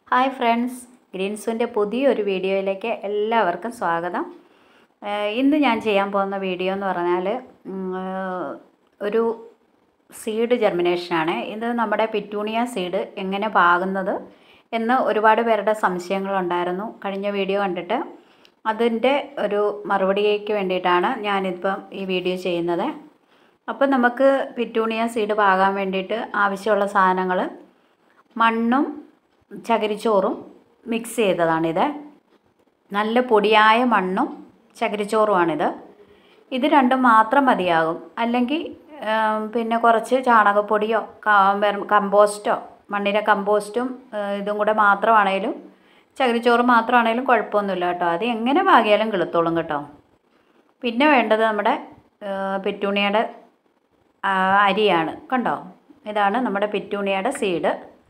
hi friends ഗ്രീൻസുവിൻ്റെ പുതിയൊരു വീഡിയോയിലേക്ക് എല്ലാവർക്കും സ്വാഗതം ഏഹ് ഇന്ന് ഞാൻ ചെയ്യാൻ പോകുന്ന വീഡിയോ എന്ന് പറഞ്ഞാൽ ഉം, ഏഹ് ഒരു സീഡ് ജെർമിനേഷനാണ് ഇത് നമ്മുടെ പിറ്റൂണിയ സീഡ് എങ്ങനെ പാകുന്നത് എന്ന് ഒരുപാട് പേരുടെ സംശയങ്ങളുണ്ടായിരുന്നു കഴിഞ്ഞ വീഡിയോ കണ്ടിട്ട് അതിൻ്റെ ഒരു മറുപടിക്ക് വേണ്ടിയിട്ടാണ് ഞാനിപ്പം ഈ വീഡിയോ ചെയ്യുന്നത് അപ്പം നമുക്ക് പിറ്റൂണിയ സീഡ് പാകാൻ വേണ്ടിയിട്ട് ആവശ്യമുള്ള സാധനങ്ങൾ മണ്ണും ചകിരിച്ചോറും മിക്സ് ചെയ്തതാണിത് നല്ല പൊടിയായ മണ്ണും ചകിരിച്ചോറുമാണിത് ഇത് രണ്ടും മാത്രം മതിയാകും അല്ലെങ്കിൽ ഏം, പിന്നെ കുറച്ച് ചാണകപ്പൊടിയോ ക- വെറും കമ്പോസ്റ്റോ മണ്ണിലെ കമ്പോസ്റ്റും ഏഹ്, ഇതും കൂടെ മാത്രമാണേലും ചകിരിച്ചോറ് മാത്രമാണേലും കുഴപ്പമൊന്നുമില്ല കേട്ടോ അത് എങ്ങനെ പാകിയാലും കിളുത്തോളും കേട്ടോ പിന്നെ വേണ്ടത് നമ്മുടെ ഏഹ്, പെറ്റൂണിയയുടെ ആ, അരിയാണ് കണ്ടോ ഇതാണ് നമ്മുടെ പെറ്റൂണിയയുടെ സീഡ്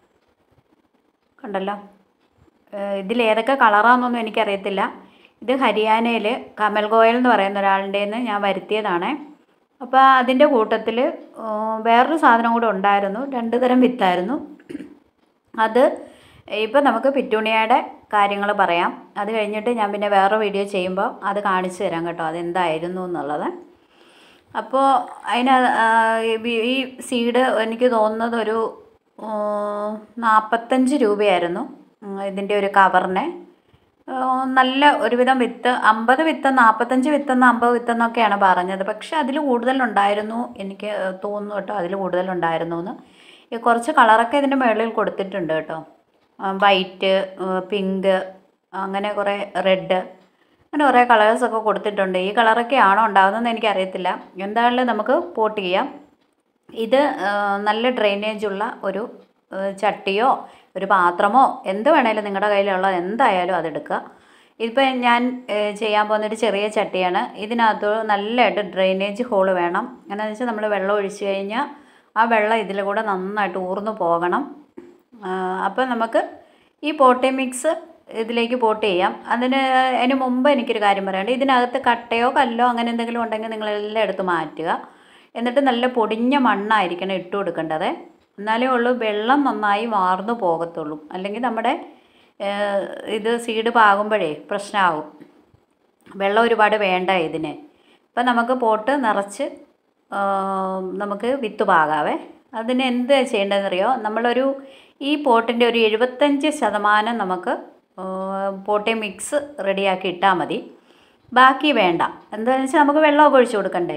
കണ്ടല്ലോ ഏഹ് ഇതിലേതൊക്കെ കളറാണെന്നൊന്നും എനിക്കറിയത്തില്ല ഇത് ഹരിയാനയിൽ കമൽ ഗോയൽ എന്ന് പറയുന്ന ഒരാളുടെ നിന്ന് ഞാൻ വരുത്തിയതാണ് അപ്പോൾ അതിൻ്റെ കൂട്ടത്തിൽ വേറൊരു സാധനം കൂടെ ഉണ്ടായിരുന്നു രണ്ട് തരം വിത്തായിരുന്നു അത് ഇപ്പം നമുക്ക് പിറ്റൂണിയയുടെ കാര്യങ്ങൾ പറയാം അത് കഴിഞ്ഞിട്ട് ഞാൻ പിന്നെ വേറെ വീഡിയോ ചെയ്യുമ്പോൾ അത് കാണിച്ചു തരാം കേട്ടോ അതെന്തായിരുന്നു എന്നുള്ളത് അപ്പോൾ അതിന് ആ, ഈ- ഈ സീഡ് എനിക്ക് തോന്നുന്നത് ഒരു ആ, നാൽപ്പത്തഞ്ച് രൂപയായിരുന്നു ഉം, ഇതിൻ്റെ ഒരു കവറിന് ആ, നല്ല ഒരുവിധം വിത്ത് അമ്പത് വിത്ത് നാൽപ്പത്തഞ്ച് വിത്തെന്ന് അമ്പത് വിത്തെന്നൊക്കെയാണ് പറഞ്ഞത് പക്ഷെ അതിൽ കൂടുതലുണ്ടായിരുന്നു എനിക്ക് തോന്നുന്നു കേട്ടോ അതിൽ കൂടുതലുണ്ടായിരുന്നു എന്ന് ഈ കുറച്ച് കളറൊക്കെ ഇതിൻ്റെ മുകളിൽ കൊടുത്തിട്ടുണ്ട് കേട്ടോ വൈറ്റ് പിങ്ക് അങ്ങനെ കുറേ റെഡ് അങ്ങനെ കുറേ കളേഴ്സൊക്കെ കൊടുത്തിട്ടുണ്ട് ഈ കളറൊക്കെ ആണോ ഉണ്ടാകുന്നതെന്ന് എനിക്കറിയത്തില്ല എന്തായാലും നമുക്ക് പോട്ട് ചെയ്യാം ഇത് ആ, നല്ല ഡ്രെയിനേജ് ഉള്ള ഒരു ആ, ചട്ടിയോ ഒരു പാത്രമോ എന്ത് വേണേലും നിങ്ങളുടെ കയ്യിലുള്ള എന്തായാലും അതെടുക്കുക ഇതിപ്പോൾ ഞാൻ ഏ, ചെയ്യാൻ പോകുന്നൊരു ചെറിയ ചട്ടിയാണ് ഇതിനകത്ത് നല്ലതായിട്ട് ഡ്രെയിനേജ് ഹോള് വേണം എന്നാന്ന് വെച്ചാൽ നമ്മൾ വെള്ളം ഒഴിച്ച് കഴിഞ്ഞാൽ ആ വെള്ളം ഇതിൽ കൂടെ നന്നായിട്ട് ഊർന്നു പോകണം അപ്പോൾ നമുക്ക് ഈ പോട്ടി മിക്സ് ഇതിലേക്ക് പോട്ട് ചെയ്യാം അതിന് അതിന് മുമ്പ് എനിക്കൊരു കാര്യം പറയാനുണ്ട് ഇതിനകത്ത് കട്ടയോ കല്ലോ അങ്ങനെ എന്തെങ്കിലും ഉണ്ടെങ്കിൽ നിങ്ങളെല്ലാം എടുത്ത് മാറ്റുക എന്നിട്ട് നല്ല പൊടിഞ്ഞ മണ്ണായിരിക്കണം ഇട്ട് കൊടുക്കേണ്ടത് എന്നാലേ ഉള്ളൂ വെള്ളം നന്നായി വാർന്നു പോകത്തുള്ളൂ അല്ലെങ്കിൽ നമ്മുടെ ഏഹ്, ഇത് സീഡ് പാകുമ്പോഴേ പ്രശ്നമാകും വെള്ളം ഒരുപാട് വേണ്ട ഇതിന് ഇപ്പം നമുക്ക് പോട്ട് നിറച്ച് ആ, നമുക്ക് വിത്ത് പാകാവേ അതിന് എന്ത് ചെയ്യേണ്ടതെന്നറിയോ നമ്മളൊരു ഈ പോട്ടിൻ്റെ ഒരു എഴുപത്തഞ്ച് ശതമാനം നമുക്ക് ആ, പോട്ടി മിക്സ് റെഡിയാക്കി ഇട്ടാൽ മതി ബാക്കി വേണ്ട എന്താണെന്ന് വെച്ചാൽ നമുക്ക് വെള്ളമൊക്കെ ഒഴിച്ചു കൊടുക്കണ്ടേ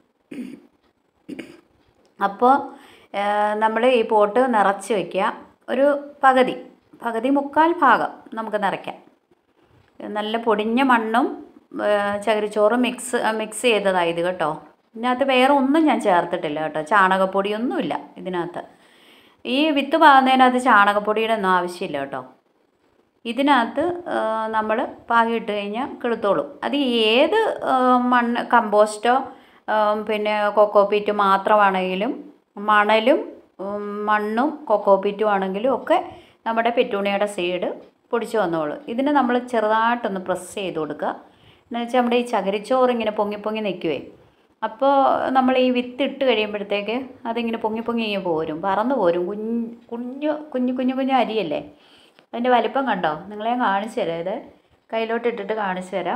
അപ്പോൾ നമ്മൾ ഈ പോട്ട് നിറച്ച് വയ്ക്കുക ഒരു പകുതി പകുതി മുക്കാൽ ഭാഗം നമുക്ക് നിറയ്ക്കാം നല്ല പൊടിഞ്ഞ മണ്ണും ഏ, ചകിരിച്ചോറും മിക്സ് മിക്സ് ചെയ്തതാണ് ഇത് കേട്ടോ ഇതിനകത്ത് വേറെ ഒന്നും ഞാൻ ചേർത്തിട്ടില്ല കേട്ടോ ചാണകപ്പൊടിയൊന്നുമില്ല ഇതിനകത്ത് ഈ വിത്ത് പാകുന്നതിനകത്ത് ചാണകപ്പൊടിയുടെ ഒന്നും ആവശ്യമില്ല കേട്ടോ ഇതിനകത്ത് നമ്മൾ പാകിയിട്ട് കഴിഞ്ഞാൽ കിളുത്തോളും അത് ഏത് ആ, മണ്ണ് കമ്പോസ്റ്റോ ആ, പിന്നെ കൊക്കോപ്പീറ്റ് മാത്രമാണെങ്കിലും മണലും ഉം, മണ്ണും കൊക്കോപ്പീറ്റും ആണെങ്കിലും ഒക്കെ നമ്മുടെ പെറ്റൂണിയുടെ സീഡ് പൊടിച്ചു വന്നോളൂ ഇതിന് നമ്മൾ ചെറുതായിട്ടൊന്ന് പ്രസ് ചെയ്ത് കൊടുക്കുക എന്ന് വെച്ചാൽ നമ്മുടെ ഈ ചകിരിച്ചോറ് ഇങ്ങനെ പൊങ്ങി പൊങ്ങി നിൽക്കുവേ അപ്പോൾ നമ്മൾ ഈ വിത്ത് ഇട്ട് കഴിയുമ്പോഴത്തേക്ക് അതിങ്ങനെ പൊങ്ങി പൊങ്ങി ഇങ്ങനെ പോരും പറന്ന് പോരും കുഞ്ഞ് കുഞ്ഞു കുഞ്ഞു കുഞ്ഞു കുഞ്ഞു അരിയല്ലേ അതിൻ്റെ വലിപ്പം കണ്ടോ നിങ്ങളെ ഞാൻ കാണിച്ചു തരാം ഇത് കയ്യിലോട്ട് ഇട്ടിട്ട് കാണിച്ചു തരാം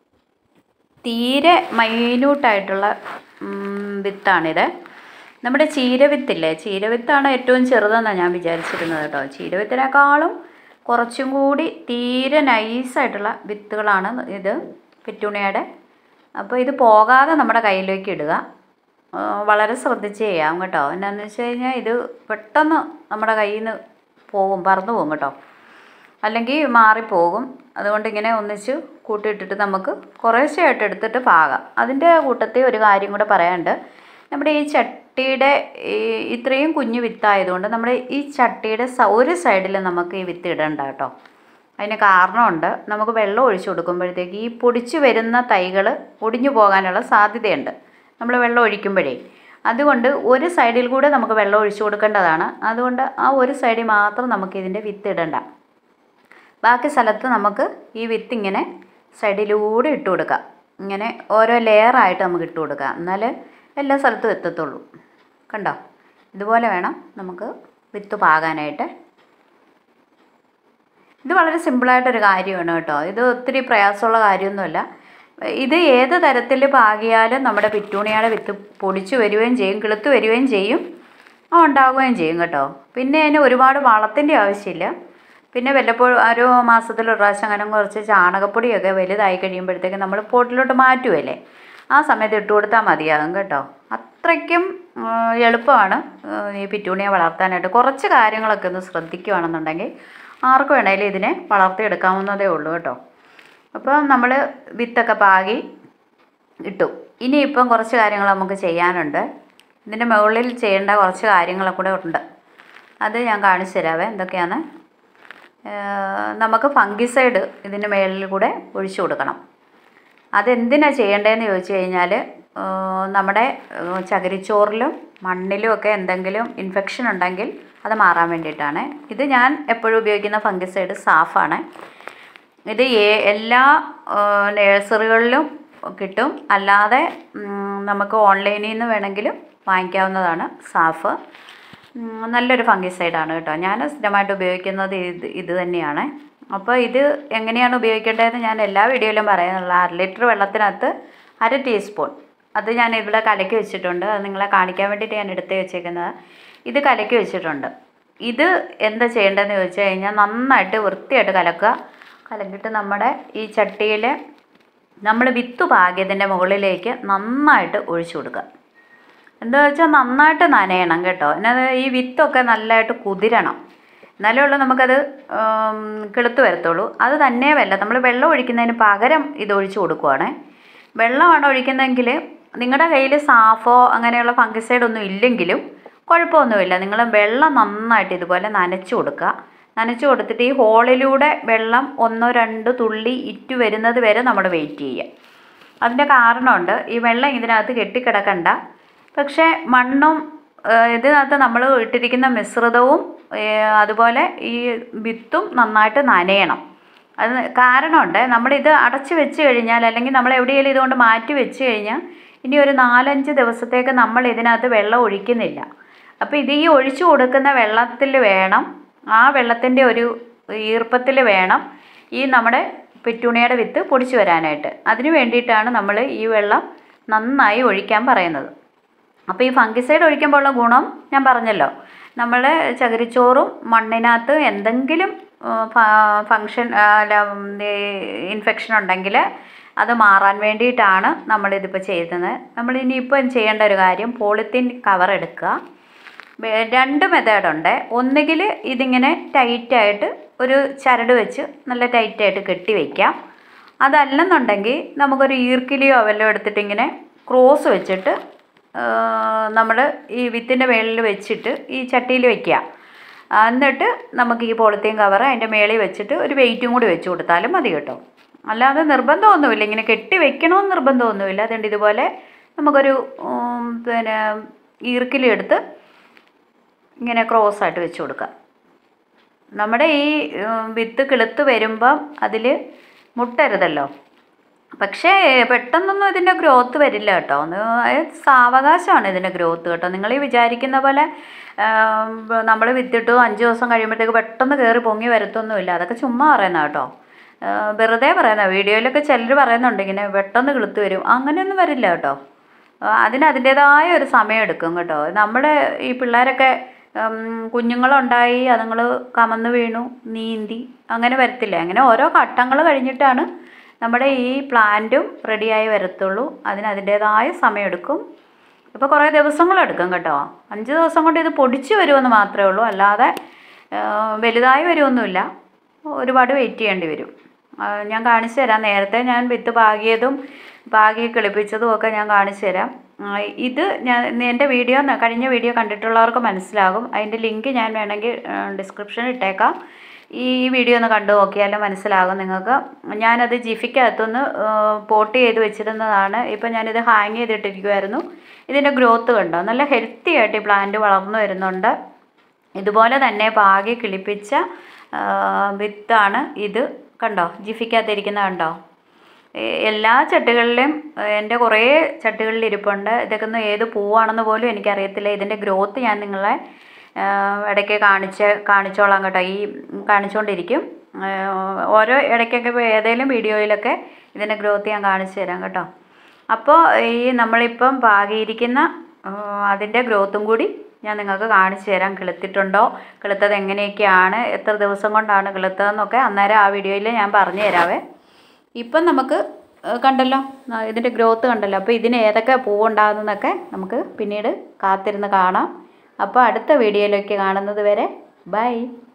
തീരെ മൈന്യൂട്ടായിട്ടുള്ള ഉം, വിത്താണിത് നമ്മുടെ ചീരവിത്തില്ലേ ചീരവിത്താണ് ഏറ്റവും ചെറുതെന്നാണ് ഞാൻ വിചാരിച്ചിരുന്നത് കേട്ടോ ചീരവിത്തിനേക്കാളും കുറച്ചും കൂടി തീരെ നൈസായിട്ടുള്ള വിത്തുകളാണ് ഇത് പെറ്റൂണിയുടെ അപ്പോൾ ഇത് പോകാതെ നമ്മുടെ കയ്യിലേക്ക് ഇടുക ആ, വളരെ ശ്രദ്ധിച്ച് ചെയ്യാം കേട്ടോ എന്നാന്ന് വെച്ച് കഴിഞ്ഞാൽ ഇത് പെട്ടെന്ന് നമ്മുടെ കയ്യിൽ നിന്ന് പോകും പറന്നു പോകും കേട്ടോ അല്ലെങ്കിൽ മാറിപ്പോകും അതുകൊണ്ട് ഇങ്ങനെ ഒന്നിച്ച് കൂട്ടിയിട്ടിട്ട് നമുക്ക് കുറേശ്ശെയായിട്ട് എടുത്തിട്ട് പാകാം അതിൻ്റെ കൂട്ടത്തിൽ ഒരു കാര്യം കൂടെ പറയാനുണ്ട് നമ്മുടെ ഈ ചട്ടിയുടെ ഈ ഇത്രയും കുഞ്ഞു വിത്തായതുകൊണ്ട് നമ്മുടെ ഈ ചട്ടിയുടെ സ- ഒരു സൈഡിൽ നമുക്ക് ഈ വിത്ത് ഇടണ്ട കേട്ടോ അതിന് കാരണമുണ്ട് നമുക്ക് വെള്ളം ഒഴിച്ചു കൊടുക്കുമ്പോഴത്തേക്ക് ഈ പൊടിച്ചു വരുന്ന തൈകൾ ഒടിഞ്ഞു പോകാനുള്ള സാധ്യതയുണ്ട് നമ്മൾ വെള്ളം ഒഴിക്കുമ്പോഴേ അതുകൊണ്ട് ഒരു സൈഡിൽ കൂടെ നമുക്ക് വെള്ളം ഒഴിച്ചു കൊടുക്കേണ്ടതാണ് അതുകൊണ്ട് ആ ഒരു സൈഡിൽ മാത്രം നമുക്ക് ഇതിൻ്റെ വിത്ത് ഇടണ്ട ബാക്കി സ്ഥലത്ത് നമുക്ക് ഈ വിത്ത് ഇങ്ങനെ സൈഡിലൂടെ ഇട്ട് കൊടുക്കാം ഇങ്ങനെ ഓരോ ലെയറായിട്ട് നമുക്ക് ഇട്ട് കൊടുക്കാം എന്നാൽ എല്ലാ സ്ഥലത്തും എത്തത്തുള്ളൂ കണ്ടോ ഇതുപോലെ വേണം നമുക്ക് വിത്ത് പാകാനായിട്ട് ഇത് വളരെ സിമ്പിളായിട്ടൊരു കാര്യമാണ് കേട്ടോ ഇത് ഒത്തിരി പ്രയാസമുള്ള കാര്യമൊന്നുമല്ല ഇത് ഏത് തരത്തിൽ പാകിയാലും നമ്മുടെ പിറ്റൂണിയുടെ വിത്ത് പൊടിച്ചു വരികയും ചെയ്യും കിളുത്ത് വരികയും ചെയ്യും ആ ഉണ്ടാവുകയും ചെയ്യും കേട്ടോ പിന്നെ അതിന് ഒരുപാട് വളത്തിൻ്റെ ആവശ്യമില്ല പിന്നെ വല്ലപ്പോഴും ഒരു മാസത്തിൽ ഒരു പ്രാവശ്യം അങ്ങനെ കുറച്ച് ചാണകപ്പൊടിയൊക്കെ വലുതായി കഴിയുമ്പോഴത്തേക്ക് നമ്മൾ പോട്ടിലോട്ട് മാറ്റുമല്ലേ ആ സമയത്ത് ഇട്ട് കൊടുത്താൽ മതിയാകും കേട്ടോ അത്രയ്ക്കും ആ, എളുപ്പമാണ് ആ, ഈ പിറ്റൂണിയെ വളർത്താനായിട്ട് കുറച്ച് കാര്യങ്ങളൊക്കെ ഒന്ന് ശ്രദ്ധിക്കുകയാണെന്നുണ്ടെങ്കിൽ ആർക്ക് വേണേലും ഇതിനെ വളർത്തിയെടുക്കാവുന്നതേ ഉള്ളൂ കേട്ടോ അപ്പോൾ നമ്മൾ വിത്തൊക്കെ പാകി ഇട്ടു ഇനിയിപ്പം കുറച്ച് കാര്യങ്ങൾ നമുക്ക് ചെയ്യാനുണ്ട് ഇതിൻ്റെ മുകളിൽ ചെയ്യേണ്ട കുറച്ച് കാര്യങ്ങളും കൂടെ ഉണ്ട് അത് ഞാൻ കാണിച്ചു തരാവേ എന്തൊക്കെയാണ് നമുക്ക് ഫംഗിസൈഡ് ഇതിൻ്റെ മുകളിൽ കൂടെ ഒഴിച്ചു കൊടുക്കണം അതെന്തിനാണ് ചെയ്യേണ്ടതെന്ന് ചോദിച്ചു കഴിഞ്ഞാൽ നമ്മുടെ ഏഹ്, ചകിരിച്ചോറിലും മണ്ണിലും ഒക്കെ എന്തെങ്കിലും ഇൻഫെക്ഷൻ ഉണ്ടെങ്കിൽ അത് മാറാൻ വേണ്ടിയിട്ടാണ് ഇത് ഞാൻ എപ്പോഴും ഉപയോഗിക്കുന്ന ഫംഗിസൈഡ് സാഫാണ് ഇത് ഏ- എല്ലാ നേഴ്സറികളിലും കിട്ടും അല്ലാതെ ഉം, നമുക്ക് ഓൺലൈനിൽ നിന്ന് വേണമെങ്കിലും വാങ്ങിക്കാവുന്നതാണ് സാഫ് ഉം, നല്ലൊരു ഫംഗിസൈഡാണ് കേട്ടോ ഞാൻ സ്ഥിരമായിട്ട് ഉപയോഗിക്കുന്നത് ഇത് ഇത് തന്നെയാണ് അപ്പോൾ ഇത് എങ്ങനെയാണ് ഉപയോഗിക്കേണ്ടതെന്ന് ഞാൻ എല്ലാ വീഡിയോയിലും പറയുന്നുള്ള അര ലിറ്റർ വെള്ളത്തിനകത്ത് അര ടീസ്പൂൺ അത് ഞാൻ ഇവിടെ കലക്കി വെച്ചിട്ടുണ്ട് അത് നിങ്ങളെ കാണിക്കാൻ വേണ്ടിയിട്ട് ഞാൻ എടുത്ത് വെച്ചേക്കുന്നത് ഇത് കലക്കി വെച്ചിട്ടുണ്ട് ഇത് എന്താ ചെയ്യേണ്ടതെന്ന് ചോദിച്ചു കഴിഞ്ഞാൽ നന്നായിട്ട് വൃത്തിയായിട്ട് കലക്കുക കലക്കിയിട്ട് നമ്മുടെ ഈ ചട്ടിയിൽ നമ്മൾ വിത്ത് പാകിയതിൻ്റെ മുകളിലേക്ക് നന്നായിട്ട് ഒഴിച്ചു കൊടുക്കുക എന്താ വെച്ചാൽ നന്നായിട്ട് നനയണം കേട്ടോ എന്നത് ഈ വിത്തൊക്കെ നല്ലതായിട്ട് കുതിരണം എന്നാലേ ഉള്ളൂ നമുക്കത് ഉം, കിളുത്ത് വരത്തുള്ളൂ അത് തന്നെയുമല്ല നമ്മൾ വെള്ളം ഒഴിക്കുന്നതിന് പകരം ഇത് ഒഴിച്ചു കൊടുക്കുവാണ് വെള്ളമാണ് ഒഴിക്കുന്നതെങ്കിൽ നിങ്ങളുടെ കയ്യിൽ സാഫോ അങ്ങനെയുള്ള ഫംഗിസൈഡ് ഒന്നും ഇല്ലെങ്കിലും കുഴപ്പമൊന്നുമില്ല നിങ്ങൾ വെള്ളം നന്നായിട്ട് ഇതുപോലെ നനച്ചു കൊടുക്കുക നനച്ചു കൊടുത്തിട്ട് ഈ ഹോളിലൂടെ വെള്ളം ഒന്നോ രണ്ടോ തുള്ളി ഇറ്റ് വരുന്നത് വരെ നമ്മൾ വെയിറ്റ് ചെയ്യുക അതിൻ്റെ കാരണമുണ്ട് ഈ വെള്ളം ഇതിനകത്ത് കെട്ടിക്കിടക്കണ്ട പക്ഷേ മണ്ണും ഏഹ്, ഇതിനകത്ത് നമ്മൾ ഇട്ടിരിക്കുന്ന മിശ്രിതവും ഏഹ്, അതുപോലെ ഈ വിത്തും നന്നായിട്ട് നനയണം അത് കാരണമുണ്ട് നമ്മളിത് അടച്ച് വെച്ച് കഴിഞ്ഞാൽ അല്ലെങ്കിൽ നമ്മൾ എവിടെയെങ്കിലും ഇതുകൊണ്ട് മാറ്റി വെച്ച് കഴിഞ്ഞാൽ ഇനി ഒരു നാലഞ്ച് ദിവസത്തേക്ക് നമ്മൾ ഇതിനകത്ത് വെള്ളം ഒഴിക്കുന്നില്ല അപ്പോൾ ഇത് ഈ ഒഴിച്ചു കൊടുക്കുന്ന വെള്ളത്തിൽ വേണം ആ വെള്ളത്തിൻ്റെ ഒരു ഈർപ്പത്തിൽ വേണം ഈ നമ്മുടെ പെറ്റൂണിയുടെ വിത്ത് പൊടിച്ചു വരാനായിട്ട് അതിന് വേണ്ടിയിട്ടാണ് നമ്മൾ ഈ വെള്ളം നന്നായി ഒഴിക്കാൻ പറയുന്നത് അപ്പോൾ ഈ ഫംഗിസൈഡ് ഒഴിക്കുമ്പോഴുള്ള ഗുണം ഞാൻ പറഞ്ഞല്ലോ നമ്മൾ ചകിരിച്ചോറും മണ്ണിനകത്ത് എന്തെങ്കിലും ഫങ്ഷൻ ഇൻഫെക്ഷൻ ഉണ്ടെങ്കിൽ അത് മാറാൻ വേണ്ടിയിട്ടാണ് നമ്മളിതിപ്പോൾ ചെയ്യുന്നത് നമ്മൾ ഇനിയിപ്പോൾ ചെയ്യേണ്ട ഒരു കാര്യം പോളിത്തീൻ കവർ എടുക്കുക വേ- രണ്ട് മെത്തേഡുണ്ട് ഒന്നുകിൽ ഇതിങ്ങനെ ടൈറ്റായിട്ട് ഒരു ചരട് വെച്ച് നല്ല ടൈറ്റായിട്ട് കെട്ടി വയ്ക്കാം അതല്ലെന്നുണ്ടെങ്കിൽ നമുക്കൊരു ഈർക്കിലിയോ വല്ലതും എടുത്തിട്ട് ഇങ്ങനെ ക്രോസ് വെച്ചിട്ട് നമ്മൾ ഈ വിത്തിൻ്റെ മേളിൽ വെച്ചിട്ട് ഈ ചട്ടിയിൽ വെക്കുക ആ, എന്നിട്ട് നമുക്ക് ഈ പോളിത്തീൻ കവർ അതിൻ്റെ മേളിൽ വെച്ചിട്ട് ഒരു വെയിറ്റും കൂടി വെച്ച് കൊടുത്താലും മതി കേട്ടോ അല്ലാതെ നിർബന്ധമൊന്നുമില്ല ഇങ്ങനെ കെട്ടി വെക്കണമെന്ന് നിർബന്ധമൊന്നുമില്ല അതുകൊണ്ട് ഇതുപോലെ നമുക്കൊരു ഉം, പിന്നെ ഈർക്കിലെടുത്ത് ഇങ്ങനെ ക്രോസ് ആയിട്ട് വെച്ച് കൊടുക്കുക നമ്മുടെ ഈ ഉം, വിത്ത് കിളുത്ത് വരുമ്പം അതിൽ മുട്ടരുതല്ലോ പക്ഷേ പെട്ടെന്നൊന്നും ഇതിൻ്റെ ഗ്രോത്ത് വരില്ല കേട്ടോ ഒന്ന് അത് സാവകാശമാണ് ഇതിൻ്റെ ഗ്രോത്ത് കേട്ടോ നിങ്ങൾ ഈ വിചാരിക്കുന്ന പോലെ നമ്മൾ വിത്തിട്ടു അഞ്ച് ദിവസം കഴിയുമ്പോഴത്തേക്ക് പെട്ടെന്ന് കയറി പൊങ്ങി വരത്തൊന്നുമില്ല അതൊക്കെ ചുമ്മാ പറയുന്ന കേട്ടോ ആ, വെറുതെ പറയുന്ന വീഡിയോയിലൊക്കെ ചിലർ പറയുന്നുണ്ട് ഇങ്ങനെ പെട്ടെന്ന് കിളുത്ത് വരും അങ്ങനെയൊന്നും വരില്ല കേട്ടോ ആ, അതിന് അതിൻ്റേതായ ഒരു സമയം എടുക്കും കേട്ടോ നമ്മുടെ ഈ പിള്ളേരൊക്കെ ഉം, കുഞ്ഞുങ്ങളുണ്ടായി അതുങ്ങൾ കമന്ന് വീണു നീന്തി അങ്ങനെ വരത്തില്ല അങ്ങനെ ഓരോ ഘട്ടങ്ങൾ കഴിഞ്ഞിട്ടാണ് നമ്മുടെ ഈ പ്ലാന്റും റെഡിയായി വരത്തുള്ളൂ അതിന് അതിൻ്റേതായ സമയമെടുക്കും ഇപ്പോൾ കുറേ ദിവസങ്ങളെടുക്കും കേട്ടോ അഞ്ച് ദിവസം കൊണ്ട് ഇത് പൊടിച്ച് വരുമെന്ന് മാത്രമേ ഉള്ളൂ അല്ലാതെ ആ, വലുതായി വരുമൊന്നുമില്ല ഒരുപാട് വെയിറ്റ് ചെയ്യേണ്ടി വരും ആ, ഞാൻ കാണിച്ചു തരാം നേരത്തെ ഞാൻ വിത്ത് പാകിയതും പാകി കിളിപ്പിച്ചതും ഒക്കെ ഞാൻ കാണിച്ചു തരാം ആ, ഇത് ഞാൻ എൻ്റെ വീഡിയോ കഴിഞ്ഞ വീഡിയോ കണ്ടിട്ടുള്ളവർക്ക് മനസ്സിലാകും അതിൻ്റെ ലിങ്ക് ഞാൻ വേണമെങ്കിൽ ഡിസ്ക്രിപ്ഷനിൽ ഇട്ടേക്കാം ഈ വീഡിയോ ഒന്ന് കണ്ടു നോക്കിയാലും മനസ്സിലാകും നിങ്ങൾക്ക് ഞാനത് ജിഫിക്കകത്തുനിന്ന് പോട്ട് ചെയ്ത് വെച്ചിരുന്നതാണ് ഇപ്പം ഞാനിത് ഹാങ് ചെയ്തിട്ടിരിക്കുമായിരുന്നു ഇതിൻ്റെ ഗ്രോത്ത് കണ്ടോ നല്ല ഹെൽത്തി ആയിട്ട് ഈ പ്ലാന്റ് വളർന്നു വരുന്നുണ്ട് ഇതുപോലെ തന്നെ പാകി കിളിപ്പിച്ച ആ, വിത്താണ് ഇത് കണ്ടോ ജിഫിക്കകത്തിരിക്കുന്ന കണ്ടോ എ- എല്ലാ ചട്ടികളിലും ഏഹ്, എൻ്റെ കുറേ ചട്ടികളിൽ ഇരിപ്പുണ്ട് ഇതൊക്കെ ഒന്ന് ഏത് പൂവാണെന്ന് പോലും എനിക്കറിയത്തില്ല ഇതിൻ്റെ ഗ്രോത്ത് ഞാൻ നിങ്ങളെ ഏഹ്, ഇടയ്ക്ക് കാണിച്ച് കാണിച്ചോളാം കേട്ടോ ഈ കാണിച്ചുകൊണ്ടിരിക്കും ഏഹ് ഓരോ ഇടയ്ക്കൊക്കെ ഇപ്പോൾ ഏതെങ്കിലും വീഡിയോയിലൊക്കെ ഇതിൻ്റെ ഗ്രോത്ത് ഞാൻ കാണിച്ചു തരാം കേട്ടോ അപ്പോൾ ഈ നമ്മളിപ്പം പാകിയിരിക്കുന്ന ഏഹ് അതിൻ്റെ ഗ്രോത്തും കൂടി ഞാൻ നിങ്ങൾക്ക് കാണിച്ചു തരാം കിളുത്തിട്ടുണ്ടോ കിളുത്തത് എങ്ങനെയൊക്കെയാണ് എത്ര ദിവസം കൊണ്ടാണ് കിളുത്തതെന്നൊക്കെ അന്നേരം ആ വീഡിയോയിൽ ഞാൻ പറഞ്ഞു തരാവേ ഇപ്പം നമുക്ക് ഏഹ് കണ്ടല്ലോ ആ, ഇതിൻ്റെ ഗ്രോത്ത് കണ്ടല്ലോ അപ്പോൾ ഇതിന് ഏതൊക്കെ പൂവുണ്ടാകുന്നതെന്നൊക്കെ നമുക്ക് പിന്നീട് കാത്തിരുന്ന് കാണാം അപ്പോൾ അടുത്ത വീഡിയോയിലേക്ക് കാണുന്നത് വരെ ബൈ